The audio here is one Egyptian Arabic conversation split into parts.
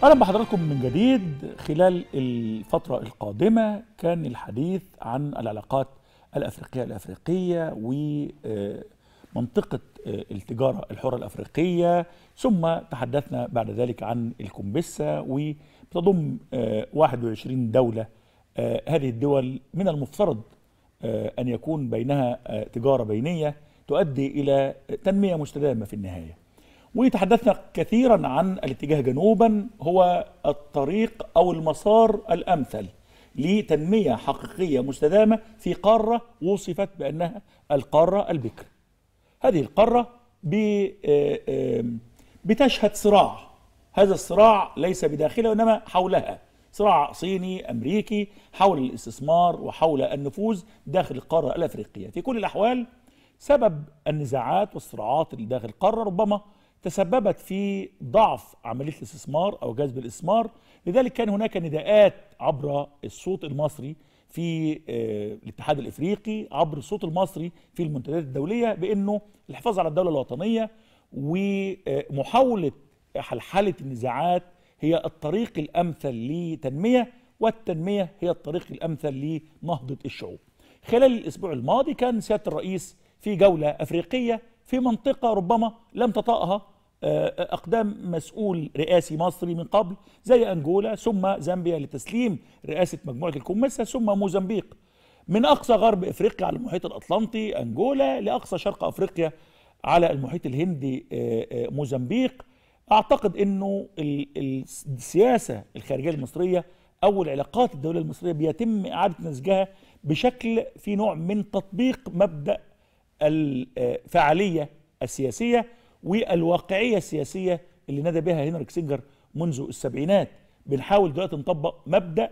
اهلا بحضراتكم من جديد خلال الفتره القادمه كان الحديث عن العلاقات الافريقيه الافريقيه ومنطقه التجاره الحره الافريقيه ثم تحدثنا بعد ذلك عن الكومبيسا وبتضم 21 دوله هذه الدول من المفترض ان يكون بينها تجاره بينيه تؤدي الى تنميه مستدامه في النهايه. وتحدثنا كثيرا عن الاتجاه جنوبا هو الطريق او المسار الامثل لتنميه حقيقيه مستدامه في قاره وصفت بانها القاره البكر. هذه القاره بتشهد صراع هذا الصراع ليس بداخلها وانما حولها صراع صيني امريكي حول الاستثمار وحول النفوذ داخل القاره الافريقيه في كل الاحوال سبب النزاعات والصراعات اللي داخل القاره ربما تسببت في ضعف عمليه الاستثمار او جذب الاستثمار لذلك كان هناك نداءات عبر الصوت المصري في الاتحاد الافريقي عبر الصوت المصري في المنتديات الدوليه بانه الحفاظ على الدوله الوطنيه ومحاوله حلحله النزاعات هي الطريق الامثل لتنميه والتنميه هي الطريق الامثل لنهضه الشعوب. خلال الاسبوع الماضي كان سياده الرئيس في جوله افريقيه في منطقه ربما لم تطأها اقدام مسؤول رئاسي مصري من قبل زي انجولا ثم زامبيا لتسليم رئاسه مجموعه الكوميسا ثم موزمبيق من اقصى غرب افريقيا على المحيط الاطلنطي انجولا لاقصى شرق افريقيا على المحيط الهندي موزمبيق اعتقد انه السياسه الخارجيه المصريه او العلاقات الدوليه المصريه بيتم اعاده نسجها بشكل في نوع من تطبيق مبدا الفعاليه السياسيه والواقعيه السياسيه اللي نادى بها هنري كسنجر منذ السبعينات بنحاول دلوقتي نطبق مبدا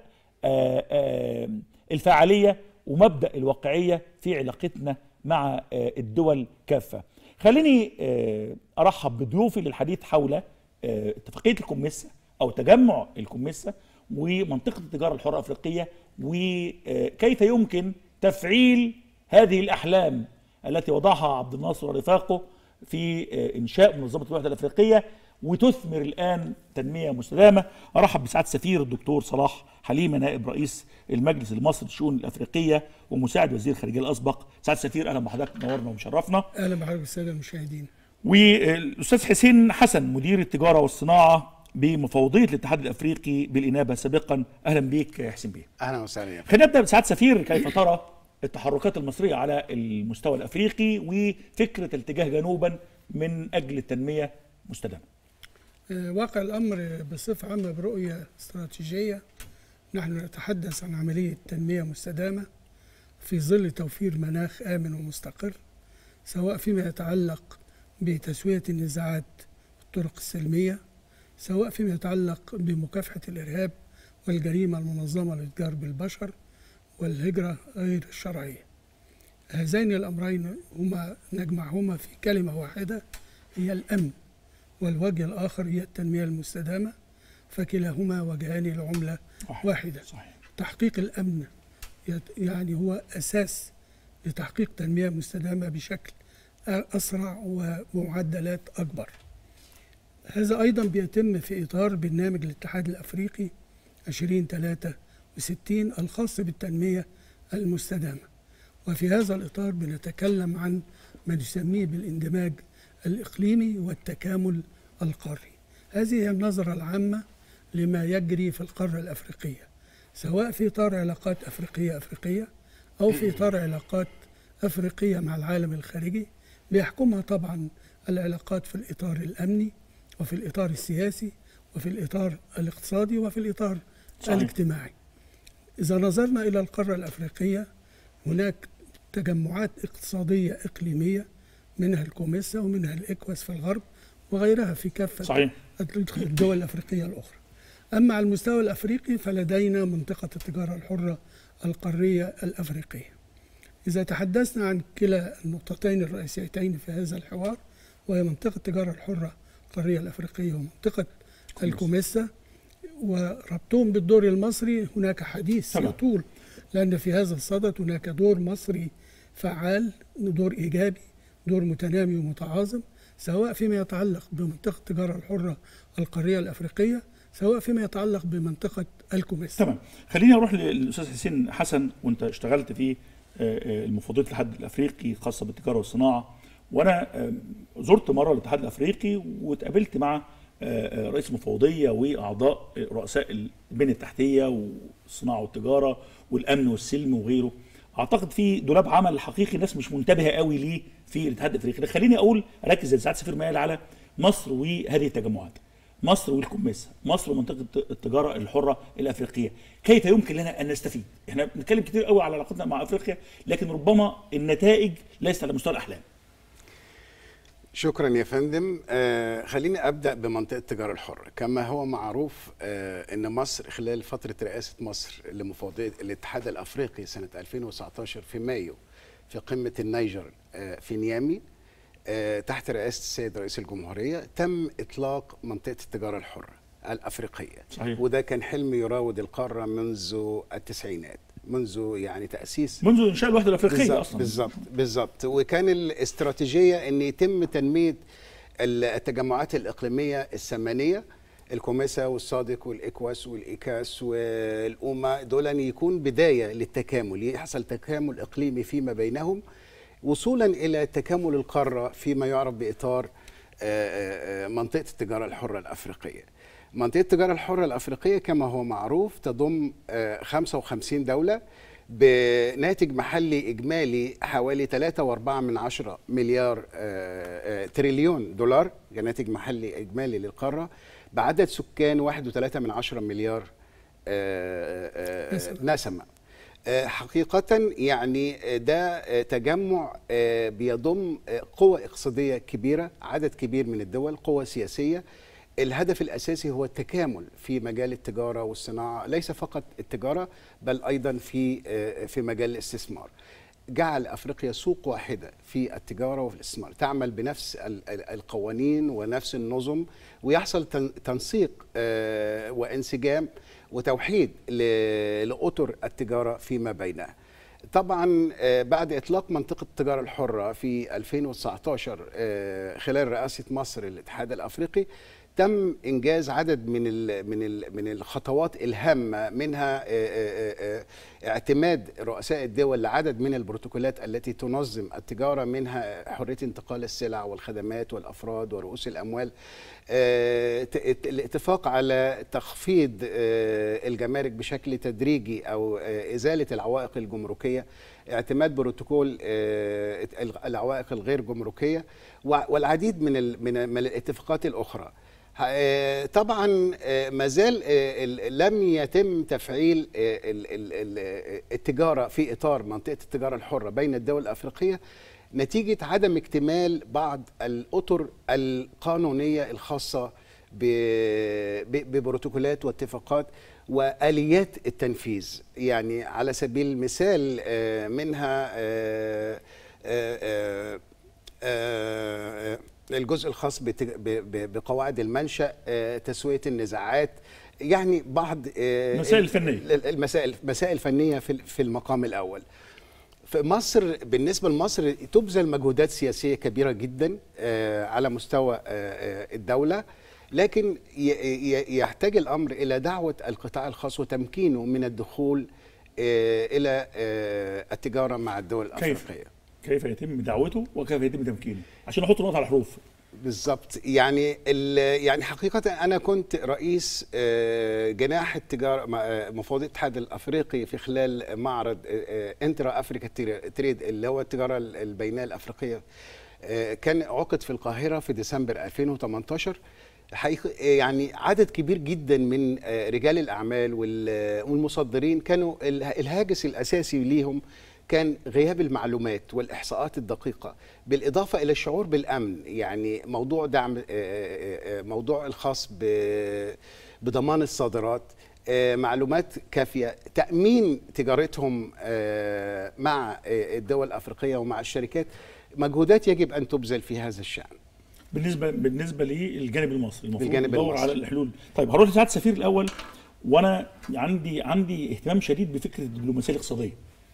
الفعاليه ومبدا الواقعيه في علاقتنا مع الدول كافه خليني ارحب بضيوفي للحديث حول اتفاقيه الكوميسا او تجمع الكوميسا ومنطقه التجاره الحره الافريقيه وكيف يمكن تفعيل هذه الاحلام التي وضعها عبد الناصر ورفاقه في انشاء منظمه الوحده الافريقيه وتثمر الان تنميه مستدامه ارحب بسعاده السفير الدكتور صلاح حليمه نائب رئيس المجلس المصري للشؤون الافريقيه ومساعد وزير الخارجيه الاسبق سعاده السفير اهلا بحضرتك منورنا ومشرفنا اهلا بحضرتك الساده المشاهدين والاستاذ حسين حسن مدير التجاره والصناعه بمفوضيه الاتحاد الافريقي بالانابه سابقا اهلا بيك يا حسين بيه اهلا وسهلا خلينا نبدا بسعاده السفير كيف ترى التحركات المصريه على المستوى الافريقي وفكره الاتجاه جنوبا من اجل التنميه مستدامه واقع الامر بصفه عامه برؤيه استراتيجيه نحن نتحدث عن عمليه تنميه مستدامه في ظل توفير مناخ امن ومستقر سواء فيما يتعلق بتسويه النزاعات بالطرق السلميه سواء فيما يتعلق بمكافحه الارهاب والجريمه المنظمه للاتجار بالبشر والهجره غير الشرعيه هذين الامرين هما نجمعهما في كلمه واحده هي الامن والوجه الآخر هي التنمية المستدامة فكلاهما وجهان لعملة صحيح. واحدة صحيح. تحقيق الأمن يعني هو أساس لتحقيق تنمية مستدامة بشكل أسرع ومعدلات أكبر هذا أيضا بيتم في إطار برنامج الاتحاد الأفريقي 2063 الخاص بالتنمية المستدامة وفي هذا الإطار بنتكلم عن ما نسميه بالاندماج الإقليمي والتكامل القاري هذه هي النظرة العامة لما يجري في القارة الأفريقية سواء في إطار علاقات أفريقية أفريقية أو في إطار علاقات أفريقية مع العالم الخارجي بيحكمها طبعا العلاقات في الإطار الأمني وفي الإطار السياسي وفي الإطار الاقتصادي وفي الإطار صحيح. الاجتماعي إذا نظرنا إلى القارة الأفريقية هناك تجمعات اقتصادية إقليمية منها الكوميسا ومنها الإكواس في الغرب وغيرها في كافة صحيح. الدول الأفريقية الأخرى أما على المستوى الأفريقي فلدينا منطقة التجارة الحرة القارية الأفريقية إذا تحدثنا عن كلا النقطتين الرئيسيتين في هذا الحوار وهي منطقة التجارة الحرة القارية الأفريقية ومنطقة الكوميسا وربطهم بالدور المصري هناك حديث يطول لأن في هذا الصدد هناك دور مصري فعال دور إيجابي دور متنامي ومتعاظم سواء فيما يتعلق بمنطقة التجارة الحرة القارية الأفريقية سواء فيما يتعلق بمنطقة الكوميس تمام خليني اروح للاستاذ حسين حسن وانت اشتغلت في آه، آه، المفوضيه الاتحاد الافريقي خاصه بالتجاره والصناعه وانا آه، زرت مره الاتحاد الافريقي واتقابلت مع آه، آه، رئيس المفوضيه واعضاء آه، رؤساء البنيه التحتيه والصناعه والتجاره والامن والسلم وغيره اعتقد في دولاب عمل حقيقي الناس مش منتبهه قوي ليه في الاتحاد الافريقي خليني اقول اركز زي سعاده السفير مايل على مصر وهذه التجمعات مصر والكوميسا مصر ومنطقه التجاره الحره الافريقيه كيف يمكن لنا ان نستفيد احنا بنتكلم كتير قوي على علاقتنا مع افريقيا لكن ربما النتائج ليست على مستوى الاحلام شكرا يا فندم آه خليني ابدا بمنطقه التجاره الحره كما هو معروف آه ان مصر خلال فتره رئاسه مصر لمفوضيه الاتحاد الافريقي سنه 2019 في مايو في قمه النيجر آه في نيامي آه تحت رئاسه السيد رئيس الجمهوريه تم اطلاق منطقه التجاره الحره الافريقيه صحيح. وده كان حلم يراود القاره منذ التسعينات منذ يعني تاسيس منذ انشاء الوحده الافريقيه بالظبط اصلا بالظبط بالظبط وكان الاستراتيجيه ان يتم تنميه التجمعات الاقليميه الثمانيه الكوميسا والصادق والاكواس والايكاس والاوما دول أن يكون بدايه للتكامل يحصل تكامل اقليمي فيما بينهم وصولا الى تكامل القاره فيما يعرف باطار آه، آه، آه، منطقه التجاره الحره الافريقيه. منطقه التجاره الحره الافريقيه كما هو معروف تضم آه، 55 دوله بناتج محلي اجمالي حوالي 3.4 من عشرة مليار آه، آه، تريليون دولار ناتج محلي اجمالي للقاره بعدد سكان 1.3 من عشرة مليار آه، آه، نسمة. نسمه آه، حقيقة يعني آه، ده آه، تجمع آه، بيضم آه، قوة اقتصادية كبيرة عدد كبير من الدول قوة سياسية الهدف الأساسي هو التكامل في مجال التجارة والصناعة ليس فقط التجارة بل أيضا في آه، في مجال الاستثمار جعل افريقيا سوق واحده في التجاره وفي الاستثمار تعمل بنفس ال- ال- القوانين ونفس النظم ويحصل تن- تنسيق آه، وانسجام وتوحيد ل- لاطر التجاره فيما بينها طبعا آه، بعد اطلاق منطقه التجاره الحره في 2019 آه، خلال رئاسه مصر للاتحاد الافريقي تم انجاز عدد من ال من ال من الخطوات الهامه منها آه، آه، آه، اعتماد رؤساء الدول لعدد من البروتوكولات التي تنظم التجاره منها حريه انتقال السلع والخدمات والافراد ورؤوس الاموال آه، ت- ت- الاتفاق على تخفيض آه، الجمارك بشكل تدريجي او آه، ازاله العوائق الجمركيه اعتماد بروتوكول آه، العوائق الغير جمركيه وع- والعديد من ال- من من الاتفاقات الاخرى آه، طبعا آه، ما زال آه، ال- لم يتم تفعيل آه، ال- ال- ال- التجاره في اطار منطقه التجاره الحره بين الدول الافريقيه نتيجه عدم اكتمال بعض الاطر القانونيه الخاصه ب- ب- ببروتوكولات واتفاقات واليات التنفيذ يعني على سبيل المثال آه، منها آه، آه، آه، آه، الجزء الخاص بت- ب- ب- بقواعد المنشأ آه، تسوية النزاعات يعني بعض آه، مسائل فنية. ال- المسائل مسائل فنية في في المقام الأول في مصر بالنسبة لمصر تبذل مجهودات سياسية كبيرة جدا آه، على مستوى آه، آه، الدولة لكن ي- ي- يحتاج الأمر إلى دعوة القطاع الخاص وتمكينه من الدخول آه، إلى آه، التجارة مع الدول كيف الأفريقية كيف يتم دعوته وكيف يتم تمكينه عشان نحط نقطه على الحروف بالظبط يعني ال- يعني حقيقة أنا كنت رئيس آه، جناح التجارة مع- آه، مفوضية الاتحاد الأفريقي في خلال معرض انترا أفريكا تريد اللي هو التجارة البينية الأفريقية آه، كان عقد في القاهرة في ديسمبر 2018 حقيقة يعني عدد كبير جدا من آه، رجال الأعمال وال- والمصدرين كانوا ال- الهاجس الأساسي ليهم كان غياب المعلومات والإحصاءات الدقيقة بالإضافة إلى الشعور بالأمن يعني موضوع دعم آه، آه، آه، موضوع الخاص ب- بضمان الصادرات آه، معلومات كافية تأمين تجارتهم آه، مع آه، الدول الأفريقية ومع الشركات مجهودات يجب أن تبذل في هذا الشأن بالنسبه بالنسبه للجانب المصري المفروض بالجانب ندور المصري. على الحلول طيب هروح لسعاده السفير الاول وانا عندي عندي اهتمام شديد بفكره الدبلوماسيه الاقتصاديه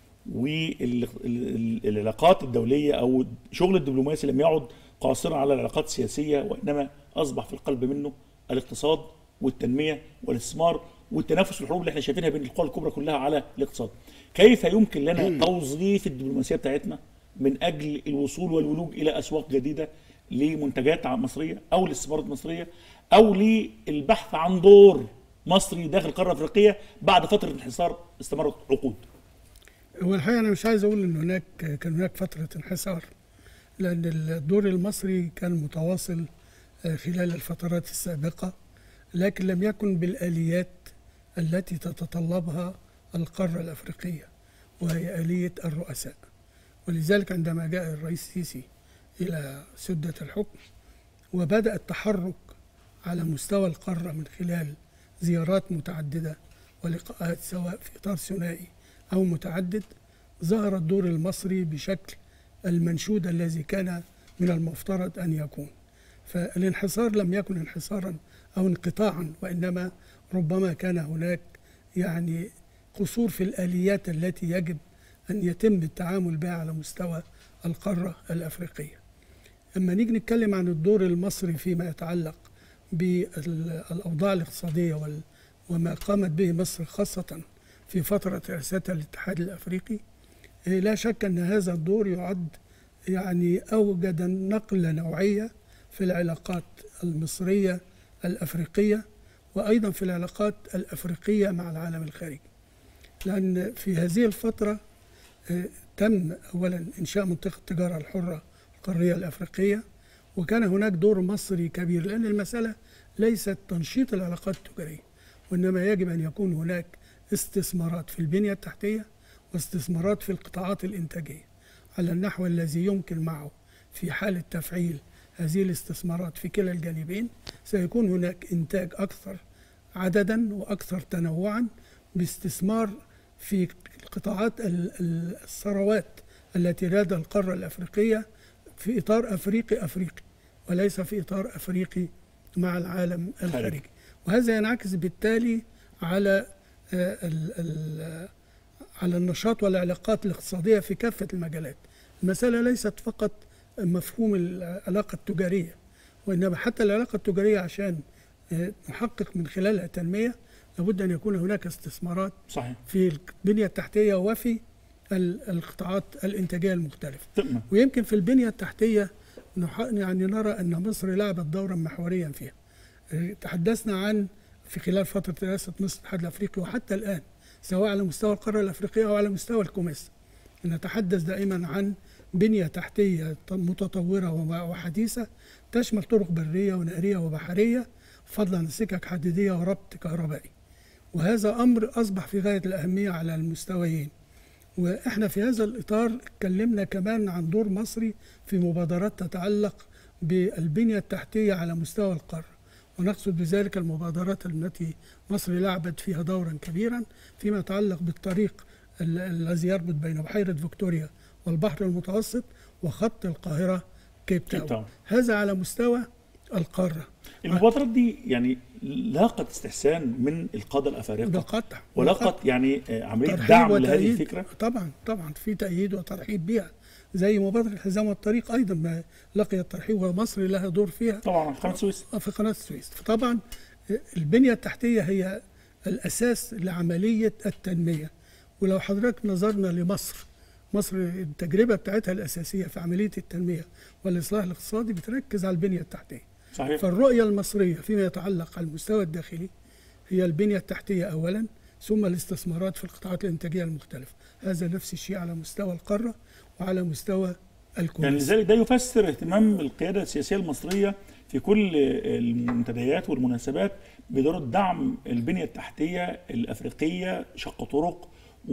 والعلاقات الدوليه او شغل الدبلوماسي لم يعد قاصرا على العلاقات السياسيه وانما اصبح في القلب منه الاقتصاد والتنميه والاستثمار والتنافس والحروب اللي احنا شايفينها بين القوى الكبرى كلها على الاقتصاد. كيف يمكن لنا توظيف الدبلوماسيه بتاعتنا من اجل الوصول والولوج الى اسواق جديده لمنتجات مصريه او لاستثمارات مصريه او للبحث عن دور مصري داخل القاره الافريقيه بعد فتره انحسار استمرت عقود. هو الحقيقه انا مش عايز اقول ان هناك كان هناك فتره انحسار لان الدور المصري كان متواصل آه، خلال الفترات السابقه لكن لم يكن بالاليات التي تتطلبها القاره الافريقيه وهي اليه الرؤساء ولذلك عندما جاء الرئيس السيسي الى سده الحكم وبدا التحرك على مستوى القاره من خلال زيارات متعدده ولقاءات سواء في اطار ثنائي او متعدد ظهر الدور المصري بشكل المنشود الذي كان من المفترض ان يكون فالانحصار لم يكن انحصارا او انقطاعا وانما ربما كان هناك يعني قصور في الاليات التي يجب ان يتم التعامل بها على مستوى القاره الافريقيه. اما نيجي نتكلم عن الدور المصري فيما يتعلق بالاوضاع الاقتصاديه وال- وما قامت به مصر خاصه في فتره رئاستها الاتحاد الافريقي إيه، لا شك ان هذا الدور يعد يعني اوجد نقله نوعيه في العلاقات المصريه الافريقيه وايضا في العلاقات الافريقيه مع العالم الخارجي. لان في هذه الفتره آه، تم اولا انشاء منطقه التجاره الحره القاريه الافريقيه وكان هناك دور مصري كبير لان المساله ليست تنشيط العلاقات التجاريه وانما يجب ان يكون هناك استثمارات في البنيه التحتيه واستثمارات في القطاعات الانتاجيه على النحو الذي يمكن معه في حاله تفعيل هذه الاستثمارات في كلا الجانبين سيكون هناك انتاج اكثر عددا واكثر تنوعا باستثمار في قطاعات ال- ال- الثروات التي راد القاره الافريقيه في اطار افريقي افريقي وليس في اطار افريقي مع العالم الخارجي وهذا ينعكس بالتالي على آه، ال- ال- على النشاط والعلاقات الاقتصاديه في كافه المجالات المساله ليست فقط مفهوم العلاقه التجاريه وانما حتى العلاقه التجاريه عشان آه، نحقق من خلالها تنميه لابد ان يكون هناك استثمارات صحيح في البنيه التحتيه وفي ال- القطاعات الانتاجيه المختلفه تمام ويمكن في البنيه التحتيه نح- يعني نرى ان مصر لعبت دورا محوريا فيها آه، تحدثنا عن في خلال فتره رئاسه مصر الاتحاد الافريقي وحتى الان سواء على مستوى القاره الافريقيه او على مستوى الكوميس نتحدث دائما عن بنيه تحتيه ط- متطوره وم- وحديثه تشمل طرق بريه ونهريه وبحريه فضلا عن سكك حديديه وربط كهربائي وهذا امر اصبح في غايه الاهميه على المستويين واحنا في هذا الاطار اتكلمنا كمان عن دور مصري في مبادرات تتعلق بالبنيه التحتيه على مستوى القاره ونقصد بذلك المبادرات التي مصر لعبت فيها دورا كبيرا فيما يتعلق بالطريق ال- الذي يربط بين بحيره فيكتوريا والبحر المتوسط وخط القاهره كيب كيب تاون تاون. هذا على مستوى القاره المبادرات دي يعني لاقت استحسان من القاده الافارقه بقطع ولاقت يعني آه، عمليه ترحيب دعم لهذه وتأييد. الفكره طبعا طبعا في تأييد وترحيب بها زي مبادرة الحزام والطريق أيضا ما لقي الترحيب ومصر لها دور فيها طبعا قناه السويس في قناة السويس فطبعا البنية التحتية هي الأساس لعملية التنمية ولو حضرتك نظرنا لمصر مصر التجربة بتاعتها الأساسية في عملية التنمية والإصلاح الاقتصادي بتركز على البنية التحتية صحيح فالرؤية المصرية فيما يتعلق على المستوى الداخلي هي البنية التحتية أولا ثم الاستثمارات في القطاعات الإنتاجية المختلفة هذا نفس الشيء على مستوى القارة وعلى مستوى يعني الكونغرس لذلك ده يفسر اهتمام القياده السياسيه المصريه في كل المنتديات والمناسبات بدور دعم البنيه التحتيه الافريقيه شق طرق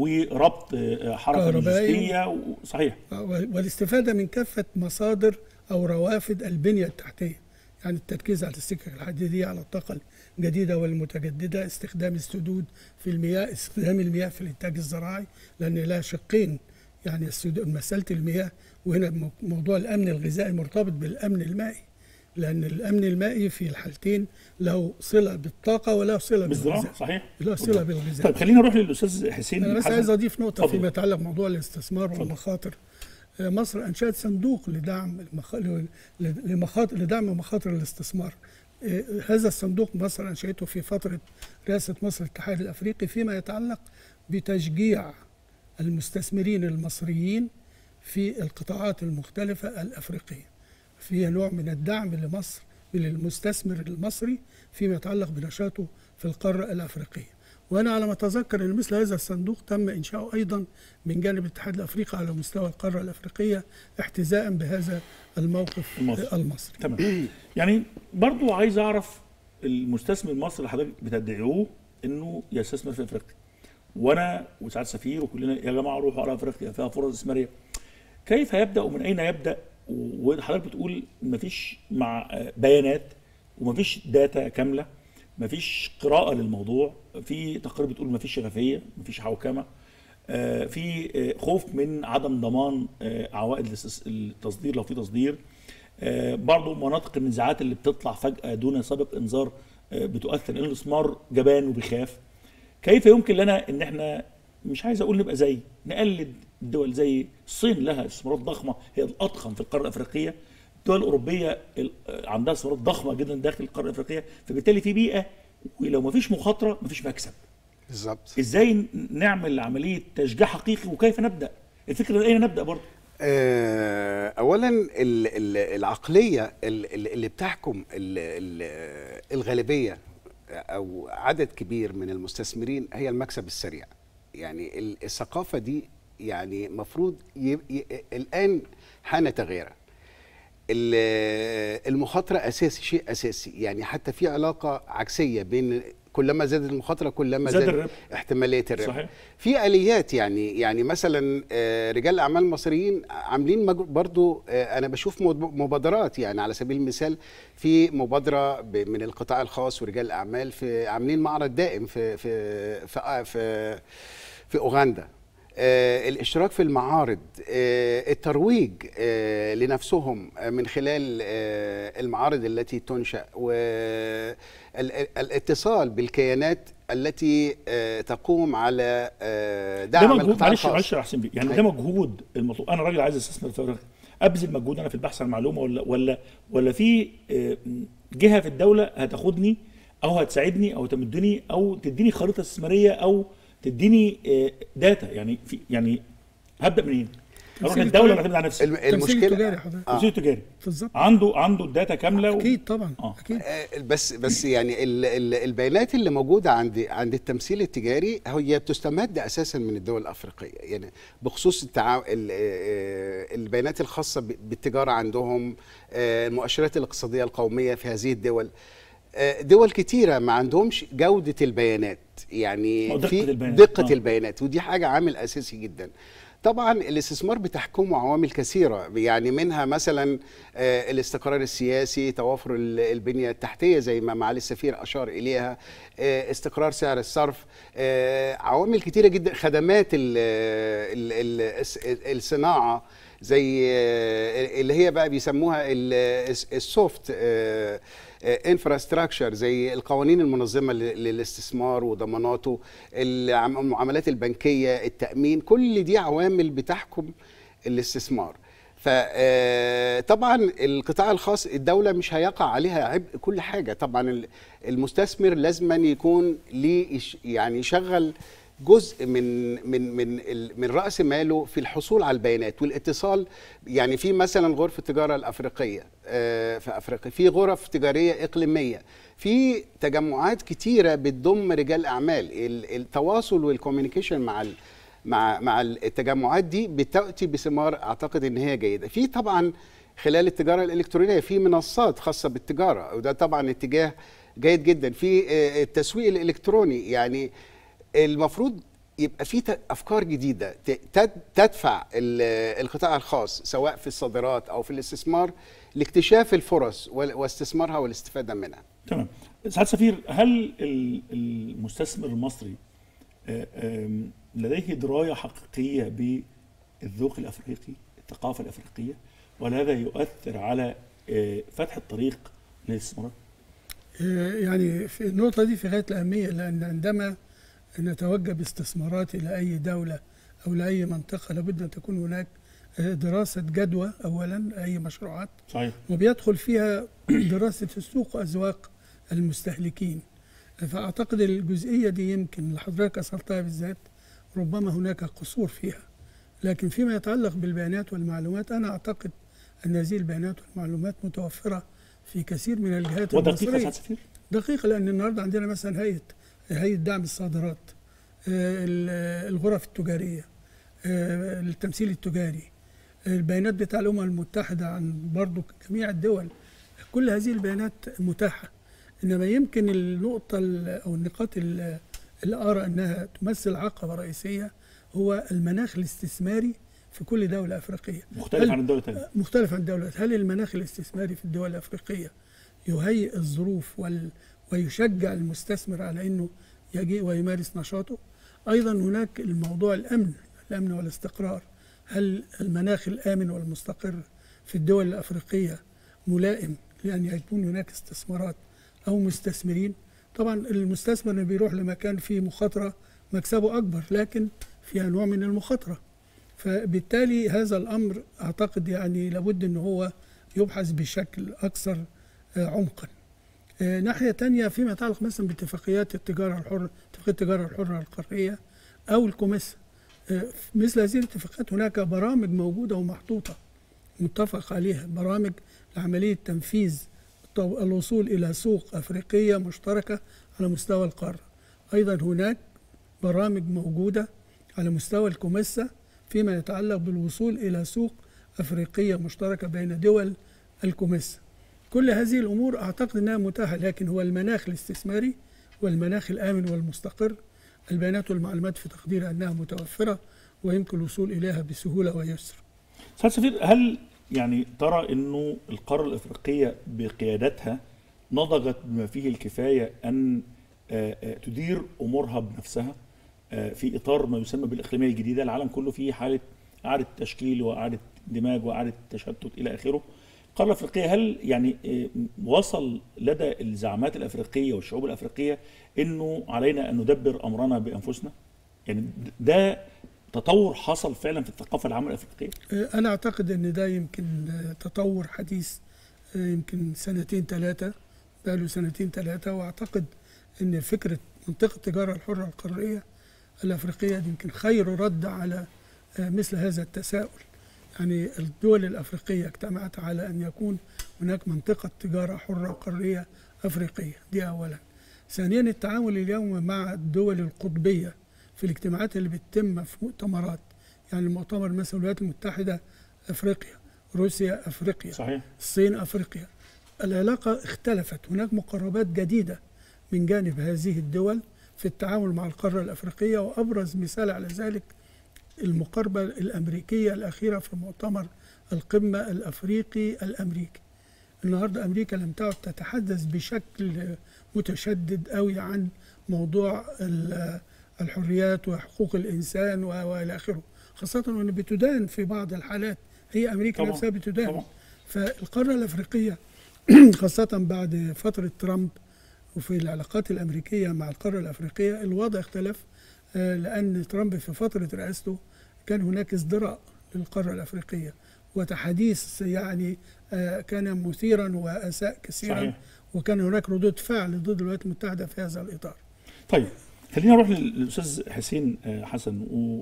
وربط حركه كهربائي. لوجستيه و- صحيح والاستفادة من كافة مصادر أو روافد البنية التحتية يعني التركيز على السكك الحديدية على الطاقة الجديدة والمتجددة استخدام السدود في المياه استخدام المياه في الإنتاج الزراعي لأن لها شقين يعني السدود مسألة المياه وهنا مو- موضوع الأمن الغذائي مرتبط بالأمن المائي لأن الأمن المائي في الحالتين له صلة بالطاقة وله صلة بالزراعه بالغذاء صحيح له صلة بالغذاء طيب خلينا نروح للاستاذ حسين انا بس حسن. عايز اضيف نقطه اتفضل. فيما يتعلق بموضوع الاستثمار والمخاطر آه، مصر انشات صندوق لدعم المخ... ل- لمخاطر لدعم مخاطر الاستثمار آه، هذا الصندوق مصر انشأته في فتره رئاسه مصر الاتحاد الافريقي فيما يتعلق بتشجيع المستثمرين المصريين في القطاعات المختلفه الافريقيه. فيها نوع من الدعم لمصر للمستثمر المصري فيما يتعلق بنشاطه في القاره الافريقيه. وانا على ما اتذكر ان مثل هذا الصندوق تم انشاؤه ايضا من جانب الاتحاد الافريقي على مستوى القاره الافريقيه احتذاء بهذا الموقف المصري. المصري. تمام يعني برضو عايز اعرف المستثمر المصري اللي حضرتك بتدعوه انه يستثمر في افريقيا وانا وسعاد سفير وكلنا يا جماعه روحوا على افريقيا فيها فرص استثماريه كيف يبدا ومن اين يبدا وحضرتك بتقول مفيش مع آه، بيانات ومفيش داتا كامله مفيش قراءه للموضوع في تقارير بتقول مفيش شفافيه مفيش حوكمه آه، في آه، خوف من عدم ضمان آه، عوائد الاستس- التصدير لو في تصدير آه، برضو مناطق النزاعات اللي بتطلع فجأة دون سابق انذار آه، بتؤثر لان الاستثمار جبان وبيخاف كيف يمكن لنا ان احنا مش عايز اقول نبقى زي نقلد دول زي الصين لها استثمارات ضخمه هي الاضخم في القاره الافريقيه الدول الاوروبيه ال- آه، عندها استثمارات ضخمه جدا داخل القاره الافريقيه فبالتالي في بيئه ولو ما فيش مخاطره ما فيش مكسب بالظبط ازاي ن- نعمل عمليه تشجيع حقيقي وكيف نبدا الفكره اين نبدا برضه آه، اولا ال- ال- العقليه ال- ال- اللي بتحكم ال- ال- الغالبيه او عدد كبير من المستثمرين هي المكسب السريع يعني ال- الثقافه دي يعني مفروض ي- ي- الان حان تغييرها ال- المخاطره اساسي شيء اساسي يعني حتى في علاقه عكسيه بين كلما زادت المخاطره كلما زاد زاد الربح. احتماليه الربح صحيح. في اليات يعني يعني مثلا آه، رجال الاعمال المصريين عاملين مج- برضو آه، انا بشوف مب- مبادرات يعني على سبيل المثال في مبادره ب- من القطاع الخاص ورجال الاعمال في عاملين معرض دائم في في في آه، في, في اوغندا آه، الاشتراك في المعارض آه، الترويج آه، لنفسهم آه، من خلال آه، المعارض التي تنشا والاتصال بالكيانات التي آه، تقوم على آه، ده دعم مجهود القطاع معلش الخاص معلش يا حسين بيه يعني ده أيوة. مجهود المطلوب انا راجل عايز استثمر في افريقيا ابذل مجهود انا في البحث عن معلومه ولا ولا ولا في آه، جهه في الدوله هتاخدني او هتساعدني او تمدني او تديني خريطه استثماريه او تديني آه، داتا يعني في يعني هبدا منين؟ اروح تمثيل للدوله ولا التجاري. اعتمد على نفسي؟ الم- تمثيل المشكله تجاري حضرتك تمثيل تجاري بالظبط عنده عنده الداتا كامله و... اكيد طبعا آه. اكيد آه، بس بس يعني ال- ال- البيانات اللي موجوده عند عند التمثيل التجاري هي بتستمد اساسا من الدول الافريقيه يعني بخصوص التعا... ال- آه، البيانات الخاصه ب- بالتجاره عندهم آه، المؤشرات الاقتصاديه القوميه في هذه الدول آه، دول كتيره ما عندهمش جوده البيانات يعني أو دقة في البيانات. دقه آه. البيانات ودي حاجه عامل اساسي جدا طبعا الاستثمار بتحكمه عوامل كثيره يعني منها مثلا آه، الاستقرار السياسي توافر ال- البنيه التحتيه زي ما معالي السفير اشار اليها آه، استقرار سعر الصرف آه، عوامل كثيره جدا خدمات ال ال ال الس- الصناعه زي آه، اللي هي بقى بيسموها ال- الس- السوفت انفراستراكشر زي القوانين المنظمه ل- للاستثمار وضماناته العم- المعاملات البنكيه التامين كل دي عوامل بتحكم الاستثمار فطبعا القطاع الخاص الدوله مش هيقع عليها عبء كل حاجه طبعا ال- المستثمر لازما يكون ليه يش- يعني يشغل جزء من من من ال- من راس ماله في الحصول على البيانات والاتصال يعني في مثلا غرفه التجاره الافريقيه آه، في افريقيا في غرف تجاريه اقليميه في تجمعات كتيره بتضم رجال اعمال ال- التواصل والكوميونيكيشن مع ال- مع مع التجمعات دي بتاتي بثمار اعتقد ان هي جيده في طبعا خلال التجاره الالكترونيه في منصات خاصه بالتجاره وده طبعا اتجاه جيد جدا في آه، التسويق الالكتروني يعني المفروض يبقى في ت- افكار جديده ت- تد- تدفع ال- القطاع الخاص سواء في الصادرات او في الاستثمار لاكتشاف الفرص وال- واستثمارها والاستفاده منها تمام سعاد سفير هل ال- المستثمر المصري آه، آم، لديه درايه حقيقيه بالذوق الافريقي الثقافه الافريقيه ولا هذا يؤثر على آه، فتح الطريق للاستثمارات آه، يعني في النقطة دي في غاية الأهمية لأن عندما نتوجه باستثمارات إلى أي دولة أو لأي منطقة لابد أن تكون هناك آه، دراسة جدوى أولا أي مشروعات صحيح وبيدخل فيها دراسة السوق وأذواق المستهلكين فأعتقد الجزئية دي يمكن اللي حضرتك أثرتها بالذات ربما هناك قصور فيها لكن فيما يتعلق بالبيانات والمعلومات أنا أعتقد أن هذه البيانات والمعلومات متوفرة في كثير من الجهات ودقيقه المصرية سعاده السفير دقيقة لأن النهاردة عندنا مثلا هيئة هيئة دعم الصادرات آه، ال- الغرف التجارية آه، التمثيل التجاري البيانات بتاع الأمم المتحدة عن برضو جميع الدول كل هذه البيانات متاحة إنما يمكن النقطة ال- أو النقاط ال- اللي أرى أنها تمثل عقبة رئيسية هو المناخ الاستثماري في كل دولة أفريقية مختلف هل- عن الدوله الثانيه مختلف عن الدولات هل المناخ الاستثماري في الدول الأفريقية يهيئ الظروف وال... ويشجع المستثمر على أنه يجيء ويمارس نشاطه أيضا هناك الموضوع الأمن الأمن والاستقرار هل المناخ الآمن والمستقر في الدول الأفريقية ملائم لأن يكون هناك استثمارات أو مستثمرين طبعا المستثمر اللي بيروح لمكان فيه مخاطرة مكسبه أكبر لكن فيها نوع من المخاطرة فبالتالي هذا الامر اعتقد يعني لابد ان هو يبحث بشكل اكثر آه، عمقا. آه، ناحيه تانية فيما يتعلق مثلا باتفاقيات التجاره الحره اتفاقيه التجاره الحره القاريه او الكوميسا آه، في مثل هذه الاتفاقات هناك برامج موجوده ومحطوطه متفق عليها برامج لعمليه تنفيذ التو- الوصول الى سوق افريقيه مشتركه على مستوى القاره. ايضا هناك برامج موجوده على مستوى الكوميسا فيما يتعلق بالوصول إلى سوق أفريقية مشتركة بين دول الكوميسا كل هذه الأمور أعتقد أنها متاحة لكن هو المناخ الاستثماري والمناخ الآمن والمستقر البيانات والمعلومات في تقديري أنها متوفرة ويمكن الوصول إليها بسهولة ويسر سعاده السفير هل يعني ترى انه القاره الافريقيه بقيادتها نضجت بما فيه الكفايه ان آه، آه، تدير امورها بنفسها آه، في اطار ما يسمى بالاقليميه الجديده العالم كله فيه حاله اعاده تشكيل واعاده اندماج واعاده تشتت الى اخره القاره الافريقيه هل يعني آه، وصل لدى الزعامات الافريقيه والشعوب الافريقيه انه علينا ان ندبر امرنا بانفسنا يعني ده تطور حصل فعلا في الثقافه العامه الافريقيه أنا أعتقد أن ده يمكن آه، تطور حديث آه، يمكن سنتين ثلاثة بقاله سنتين ثلاثة وأعتقد أن فكرة منطقة التجارة الحرة القارية الأفريقية دي يمكن خير رد على آه، مثل هذا التساؤل يعني الدول الأفريقية اجتمعت على أن يكون هناك منطقة تجارة حرة قارية أفريقية دي أولا ثانيا التعامل اليوم مع الدول القطبية في الاجتماعات اللي بتتم في مؤتمرات يعني المؤتمر مثلا الولايات المتحدة أفريقيا روسيا أفريقيا صحيح الصين أفريقيا العلاقة اختلفت هناك مقربات جديدة من جانب هذه الدول في التعامل مع القارة الأفريقية وأبرز مثال على ذلك المقاربة الأمريكية الأخيرة في مؤتمر القمة الأفريقي الأمريكي النهاردة أمريكا لم تعد تتحدث بشكل متشدد قوي عن موضوع ال- الحريات وحقوق الإنسان و- وإلى آخره خاصة وأن بتدان في بعض الحالات هي أمريكا طبعاً، نفسها بتدان طبعا فالقارة الأفريقية خاصة بعد فترة ترامب وفي العلاقات الأمريكية مع القارة الأفريقية الوضع اختلف آه، لأن ترامب في فترة رئاسته كان هناك ازدراء للقارة الأفريقية وتحديث يعني آه، كان مثيرا وأساء كثيرا صحيح. وكان هناك ردود فعل ضد الولايات المتحدة في هذا الإطار طيب خلينا نروح للاستاذ حسين آه، حسن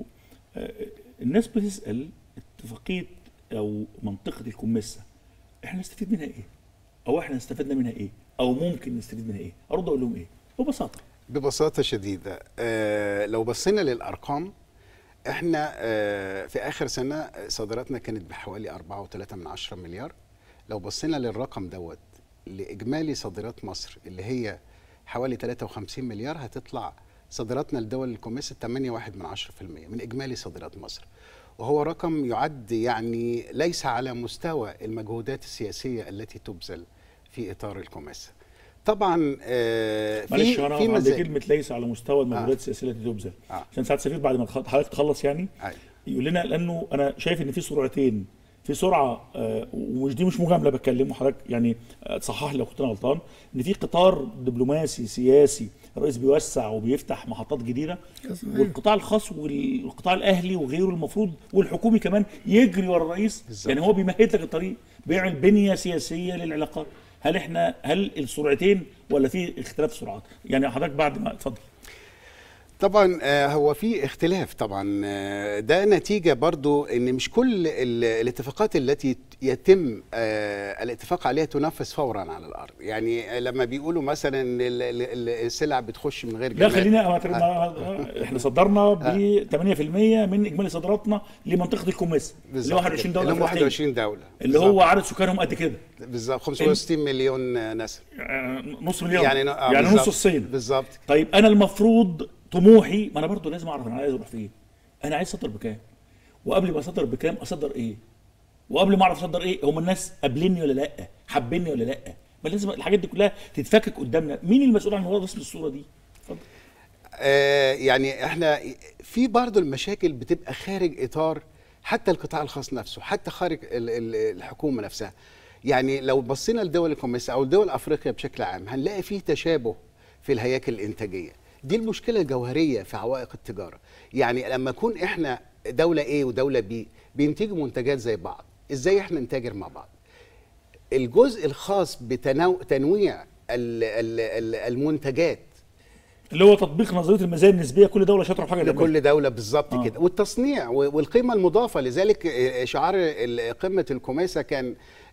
والناس بتسال اتفاقيه او منطقه الكوميسا احنا نستفيد منها ايه؟ او احنا استفدنا منها ايه؟ او ممكن نستفيد منها ايه؟ ارد اقول لهم ايه؟ ببساطه ببساطة شديدة آه لو بصينا للأرقام احنا آه في آخر سنة صادراتنا كانت بحوالي 4.3 من عشرة مليار لو بصينا للرقم دوت لإجمالي صادرات مصر اللي هي حوالي 53 مليار هتطلع صادراتنا لدول الكوميسا 8.1 من عشرة في المية من إجمالي صادرات مصر وهو رقم يعد يعني ليس على مستوى المجهودات السياسية التي تبذل في إطار الكوميسا طبعا آه معلش انا في عند مزايا كلمه ليس على مستوى المجهودات السياسيه التي تبذل آه. عشان سعاده السفير بعد ما تخ- حضرتك تخلص يعني أيوة. يقول لنا لانه انا شايف ان في سرعتين في سرعه آه، ومش دي مش مجامله بتكلم وحضرتك يعني آه، تصحح لي لو كنت انا غلطان ان في قطار دبلوماسي سياسي الرئيس بيوسع وبيفتح محطات جديده صحيح. والقطاع الخاص والقطاع الاهلي وغيره المفروض والحكومي كمان يجري ورا الرئيس بالظبط. يعني هو بيمهد لك الطريق بيعمل بنيه سياسيه للعلاقات هل احنا هل السرعتين ولا في اختلاف سرعات يعني حضرتك بعد ما اتفضل طبعا آه، هو في اختلاف طبعا آه، ده نتيجة برضو ان مش كل ال- الاتفاقات التي يتم آه، الاتفاق عليها تنفذ فورا على الارض يعني لما بيقولوا مثلا إن ال- ال- ال- السلع بتخش من غير لا جمارك خلينا ما- ما- احنا صدرنا ب 8% من اجمالي صادراتنا لمنطقه الكوميس اللي هو بالظبط 21 كده. دوله اللي هم أفريقية. 21 دولة اللي بالظبط. هو عدد سكانهم قد كده بالظبط 560 مليون نسمة آه، نص مليون يعني يعني, آه، يعني بالظبط. نص الصين بالظبط طيب انا المفروض طموحي ما انا برضو لازم اعرف انا عايز اروح فين انا عايز اصدر بكام وقبل ما اصدر بكام اصدر ايه وقبل ما اعرف اصدر ايه هم الناس قابليني ولا لا حابيني ولا لا ما لازم الحاجات دي كلها تتفكك قدامنا مين المسؤول عن وضع رسم الصوره دي اتفضل آه، يعني احنا في برضه المشاكل بتبقى خارج اطار حتى القطاع الخاص نفسه حتى خارج ال- ال- الحكومه نفسها يعني لو بصينا لدول الكوميس او دول افريقيا بشكل عام هنلاقي فيه تشابه في الهياكل الانتاجيه دي المشكله الجوهريه في عوائق التجاره يعني لما نكون احنا دوله A ودوله B بينتجوا منتجات زي بعض ازاي احنا نتاجر مع بعض الجزء الخاص بتنويع المنتجات اللي هو تطبيق نظريه المزايا النسبيه كل دوله شاطره في حاجه تعملها. لكل دوله بالظبط آه. آه. كده والتصنيع و- والقيمه المضافه لذلك آه، شعار ال- قمه الكوميسا كان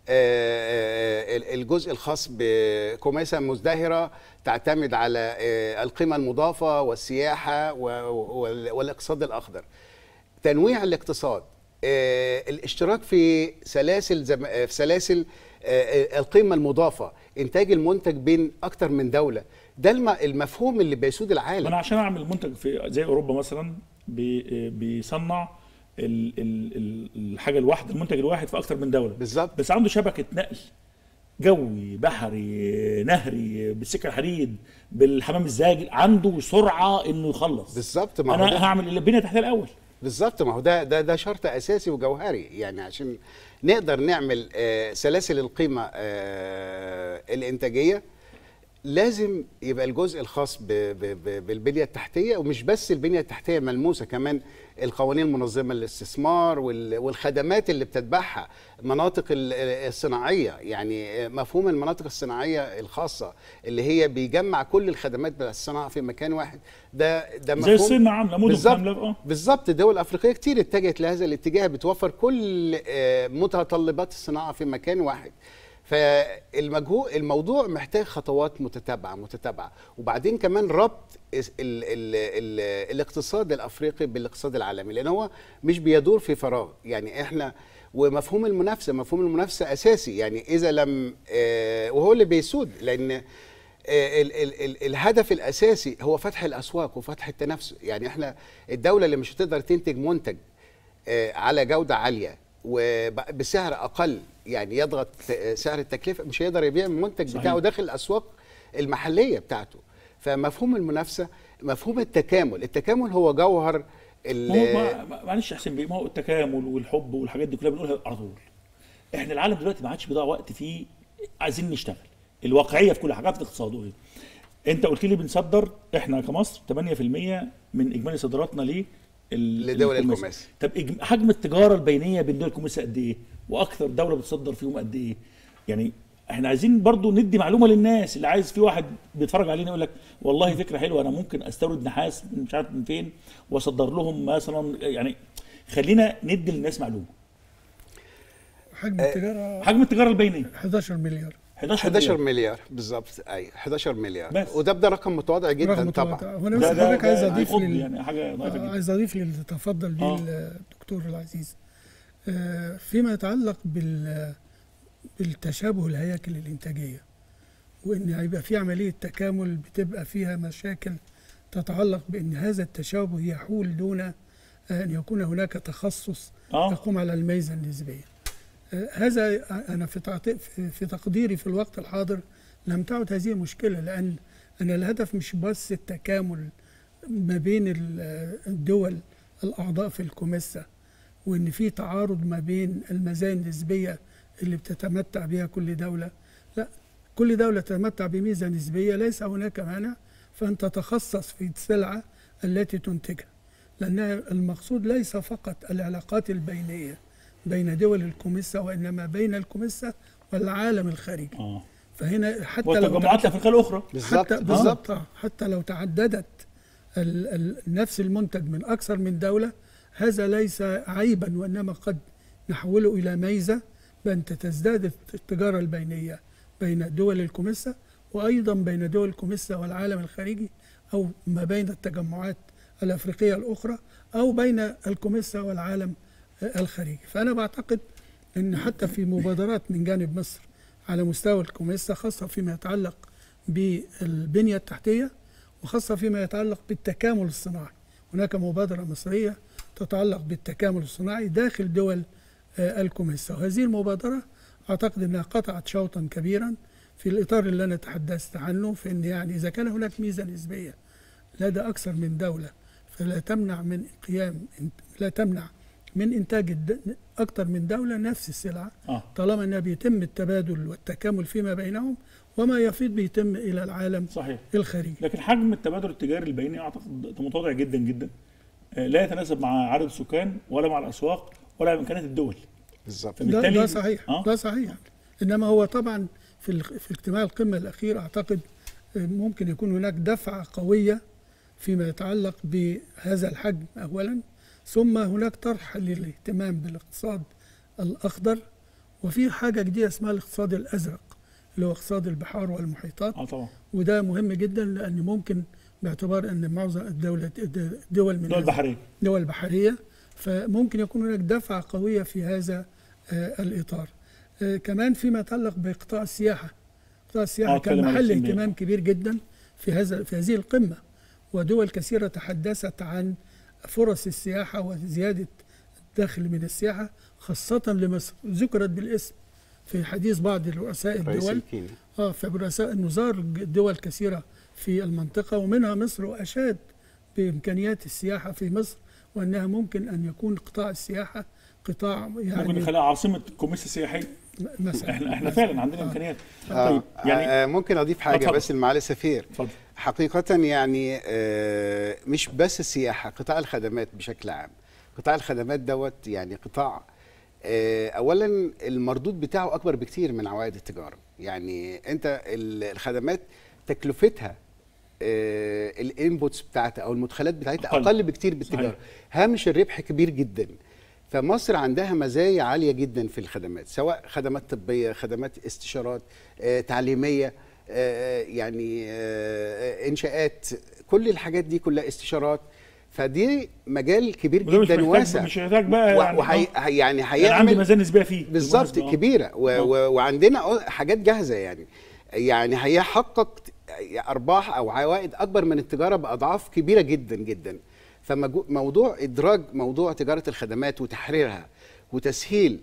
آه، آه، الجزء الخاص بكوميسا مزدهره تعتمد على آه، القيمه المضافه والسياحه و- وال- والاقتصاد الاخضر تنويع الاقتصاد آه، الاشتراك في سلاسل زم... آه، في سلاسل آه، آه، القيمه المضافه انتاج المنتج بين اكتر من دوله ده الم... المفهوم اللي بيسود ما العالم انا عشان اعمل منتج في زي اوروبا مثلا بي- بيصنع ال- ال- ال- الحاجه الواحده المنتج الواحد في اكتر من دوله بالظبط بس عنده شبكه نقل جوي بحري نهري بالسكه الحديد بالحمام الزاجل عنده سرعه انه يخلص بالظبط ما هو ده انا هعمل البنيه التحتيه الاول بالظبط ما هو ده ده ده شرط اساسي وجوهري يعني عشان نقدر نعمل آه، سلاسل القيمه آه، الانتاجيه لازم يبقى الجزء الخاص ب- ب- ب- بالبنيه التحتيه ومش بس البنيه التحتيه ملموسه كمان القوانين المنظمه للاستثمار وال- والخدمات اللي بتتبعها مناطق ال- الصناعيه يعني مفهوم المناطق الصناعيه الخاصه اللي هي بيجمع كل الخدمات بتاع الصناعه في مكان واحد ده ده زي مفهوم الصين ما عامله مدن بالظبط كامله اه بالظبط الدول الافريقيه كتير اتجهت لهذا الاتجاه بتوفر كل آه، متطلبات الصناعه في مكان واحد فالمجهول الموضوع محتاج خطوات متتابعه متتابعه وبعدين كمان ربط ال ال ال الاقتصاد الافريقي بالاقتصاد العالمي لان هو مش بيدور في فراغ يعني احنا ومفهوم المنافسه مفهوم المنافسه اساسي يعني اذا لم آه، وهو اللي بيسود لان آه، ال ال ال الهدف الاساسي هو فتح الاسواق وفتح التنافس يعني احنا الدوله اللي مش هتقدر تنتج منتج آه، على جوده عاليه وبسعر اقل يعني يضغط آه، سعر التكلفه مش هيقدر يبيع المنتج صحيح. بتاعه داخل الاسواق المحليه بتاعته فمفهوم المنافسه مفهوم التكامل التكامل هو جوهر ال- ما هو ما- ما- معلش يا حسين بيه ما هو التكامل والحب والحاجات دي كلها بنقولها على طول احنا العالم دلوقتي ما عادش بيضيع وقت فيه عايزين نشتغل الواقعيه في كل حاجه في الاقتصاد وغيره انت قلت لي بنصدر احنا كمصر 8% من اجمالي صادراتنا ليه ال- لدول الكوميس. الكوميس. طب إج- حجم التجاره البينيه بين دول الكوميس قد ايه واكثر دوله بتصدر فيهم قد ايه يعني احنا عايزين برضو ندي معلومه للناس اللي عايز في واحد بيتفرج علينا يقول لك والله فكره حلوه انا ممكن استورد نحاس من مش عارف من فين واصدر لهم مثلا يعني خلينا ندي للناس معلومه حجم التجاره حجم التجاره البينيه 11 مليار 11 11 مليار. مليار بالظبط اي 11 مليار بس. وده ده رقم متواضع جدا رقم طبعا متواضع. وانا بس ده ده حضرتك عايز ده اضيف هيخض لل... يعني حاجه ضعيفه آه، جدا عايز اضيف للي تفضل بيه آه. الدكتور العزيز آه، فيما يتعلق بال بالتشابه الهياكل الانتاجيه وان هيبقى في عمليه تكامل بتبقى فيها مشاكل تتعلق بان هذا التشابه يحول دون ان يكون هناك تخصص اه تقوم على الميزه النسبيه. آه، هذا انا في تعطي- في- في تقديري في الوقت الحاضر لم تعد هذه مشكله لان انا الهدف مش بس التكامل ما بين ال- الدول الاعضاء في الكوميسا وان في تعارض ما بين المزايا النسبيه اللي بتتمتع بها كل دوله لا كل دوله تتمتع بميزه نسبيه ليس هناك مانع فان تتخصص في السلعه التي تنتجها لان المقصود ليس فقط العلاقات البينيه بين دول الكوميسا وانما بين الكوميسا والعالم الخارجي اه فهنا حتى لو والتجمعات الافريقيه الاخرى بالظبط حتى بالظبط آه، حتى لو تعددت ال ال نفس المنتج من اكثر من دوله هذا ليس عيبا وانما قد نحوله الى ميزه بان تزداد التجاره البينيه بين دول الكوميسا وايضا بين دول الكوميسا والعالم الخارجي او ما بين التجمعات الافريقيه الاخرى او بين الكوميسا والعالم آه، الخارجي فانا بعتقد ان حتى في مبادرات من جانب مصر على مستوى الكوميسا خاصه فيما يتعلق بالبنيه التحتيه وخاصه فيما يتعلق بالتكامل الصناعي هناك مبادره مصريه تتعلق بالتكامل الصناعي داخل دول آه، الكوميسا وهذه المبادره اعتقد انها قطعت شوطا كبيرا في الاطار اللي انا تحدثت عنه في ان يعني اذا كان هناك ميزه نسبيه لدى اكثر من دوله فلا تمنع من قيام لا تمنع من انتاج الد- اكثر من دوله نفس السلعه اه طالما انها بيتم التبادل والتكامل فيما بينهم وما يفيض بيتم الى العالم صحيح الخارجي لكن حجم التبادل التجاري البيني اعتقد متواضع جدا جدا آه، لا يتناسب مع عدد السكان ولا مع الاسواق ولا مع امكانيات الدول بالظبط ده, فبالتالي- ده صحيح آه. ده صحيح انما هو طبعا في ال- في اجتماع القمه الاخير اعتقد آه، ممكن يكون هناك دفعه قويه فيما يتعلق بهذا الحجم اولا ثم هناك طرح للاهتمام بالاقتصاد الاخضر وفي حاجه جديده اسمها الاقتصاد الازرق اللي هو اقتصاد البحار والمحيطات اه طبعا وده مهم جدا لان ممكن باعتبار ان معظم الدولة الدول من الدول البحريه دول بحرية فممكن يكون هناك دفعة قوية في هذا آه، الإطار آه، كمان فيما يتعلق بقطاع السياحة قطاع آه، السياحة كان اتكلم عن محل السياحة. اهتمام كبير جدا في هذا في هذه القمة ودول كثيرة تحدثت عن فرص السياحة وزيادة الدخل من السياحة خاصة لمصر ذكرت بالاسم في حديث بعض رؤساء رئيس الدول الكيني اه في رؤساء انه زار دول كثيره في المنطقه ومنها مصر واشاد بامكانيات السياحه في مصر وانها ممكن ان يكون قطاع السياحه قطاع ممكن يعني نخليها عاصمه كوميسا السياحيه مثلا احنا احنا فعلا عندنا امكانيات آه طيب يعني يعني ممكن اضيف حاجه اتفضل. بس لمعالي السفير اتفضل حقيقة يعني آه، مش بس السياحة قطاع الخدمات بشكل عام قطاع الخدمات دوت يعني قطاع آه، أولا المردود بتاعه أكبر بكتير من عوائد التجارة يعني أنت ال- الخدمات تكلفتها الانبوتس بتاعتها او المدخلات بتاعتها أقل. اقل بكتير بالتجاره صحيح. هامش الربح كبير جدا فمصر عندها مزايا عاليه جدا في الخدمات سواء خدمات طبيه خدمات استشارات آه، تعليميه آه، يعني آه، انشاءات كل الحاجات دي كلها استشارات فدي مجال كبير وده مش جدا محتاج واسع مش محتاج بقى و- يعني وحي آه. يعني يعني عندي هيعمل ميزان نسبيه فيه بالظبط بالمناسبة، آه. كبيره و آه. و وعندنا حاجات جاهزه يعني يعني هيحقق ارباح او عوائد اكبر من التجاره باضعاف كبيره جدا جدا فموضوع ادراج موضوع تجاره الخدمات وتحريرها وتسهيل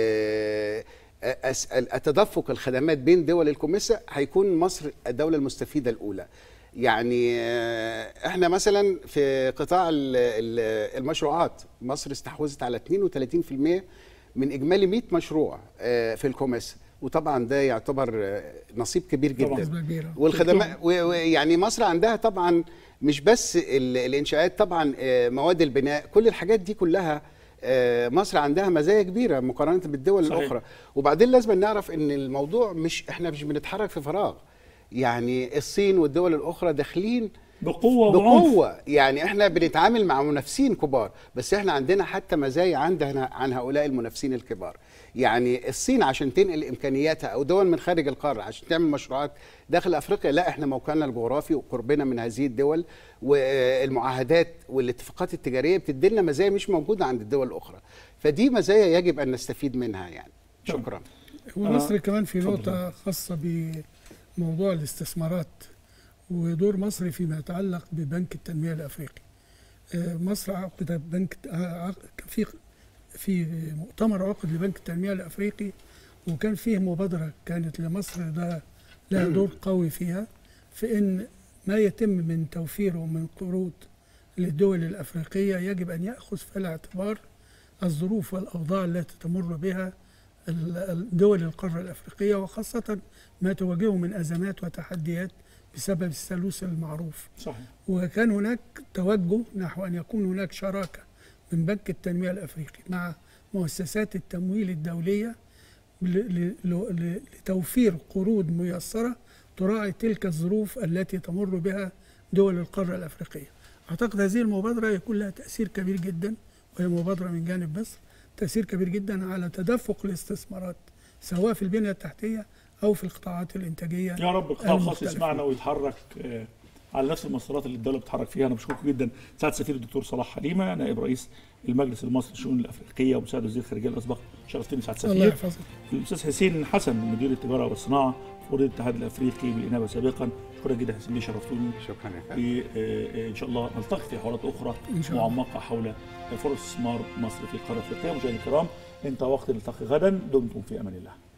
آه، أس- التدفق الخدمات بين دول الكوميسا هيكون مصر الدوله المستفيده الاولى يعني آه، احنا مثلا في قطاع ال- ال- المشروعات مصر استحوذت على 32% من اجمالي 100 مشروع آه، في الكوميسا وطبعا ده يعتبر آه، نصيب كبير طبعاً. جدا نسبه كبيره والخدمات و- و- يعني مصر عندها طبعا مش بس ال- الانشاءات طبعا آه، مواد البناء كل الحاجات دي كلها آه، مصر عندها مزايا كبيره مقارنه بالدول صحيح. الاخرى وبعدين لازم نعرف ان الموضوع مش احنا مش بنتحرك في فراغ يعني الصين والدول الاخرى داخلين بقوه وبعنف بقوه يعني احنا بنتعامل مع منافسين كبار بس احنا عندنا حتى مزايا عندنا عن هؤلاء المنافسين الكبار يعني الصين عشان تنقل امكانياتها او دول من خارج القاره عشان تعمل مشروعات داخل افريقيا لا احنا موقعنا الجغرافي وقربنا من هذه الدول والمعاهدات والاتفاقات التجاريه بتدي لنا مزايا مش موجوده عند الدول الاخرى فدي مزايا يجب ان نستفيد منها يعني تمام. شكرا ومصر كمان في اتفضل. نقطه خاصه بموضوع الاستثمارات ودور مصر فيما يتعلق ببنك التنميه الافريقي آه، مصر عقد بنك آه، عق- في في مؤتمر عقد لبنك التنميه الافريقي وكان فيه مبادره كانت لمصر ده لها دور قوي فيها في ان ما يتم من توفيره من قروض للدول الافريقيه يجب ان ياخذ في الاعتبار الظروف والأوضاع التي تمر بها ال- ال- دول القارة الأفريقية وخاصة ما تواجهه من أزمات وتحديات بسبب الثالوث المعروف صحيح وكان هناك توجه نحو أن يكون هناك شراكة من بنك التنمية الأفريقي مع مؤسسات التمويل الدولية ل- ل- ل- لتوفير قروض ميسرة تراعي تلك الظروف التي تمر بها دول القارة الأفريقية أعتقد هذه المبادرة يكون لها تأثير كبير جدا وهي مبادرة من جانب مصر تأثير كبير جدا على تدفق الاستثمارات سواء في البنية التحتية أو في القطاعات الإنتاجية يا رب القطاع الخاص المختلفة. يسمعنا ويتحرك آه، على نفس المسارات اللي الدوله بتتحرك فيها انا بشكركم جدا سعاده السفير الدكتور صلاح حليمه نائب رئيس المجلس المصري للشؤون الافريقيه ومساعد وزير الخارجيه الاسبق شرفتني سعاده الله السفير يحفظك الاستاذ حسين حسن مدير التجاره والصناعه في وزاره الاتحاد الافريقي بالانابه سابقا شكرا جدا حسين لي شرفتوني شكرا يا فندم وان شاء الله نلتقي في حوارات اخرى إن شاء الله. معمقه حول فرص استثمار مصر في القاره الافريقيه مشاهدينا الكرام انتهى وقت نلتقي غدا دمتم في امان الله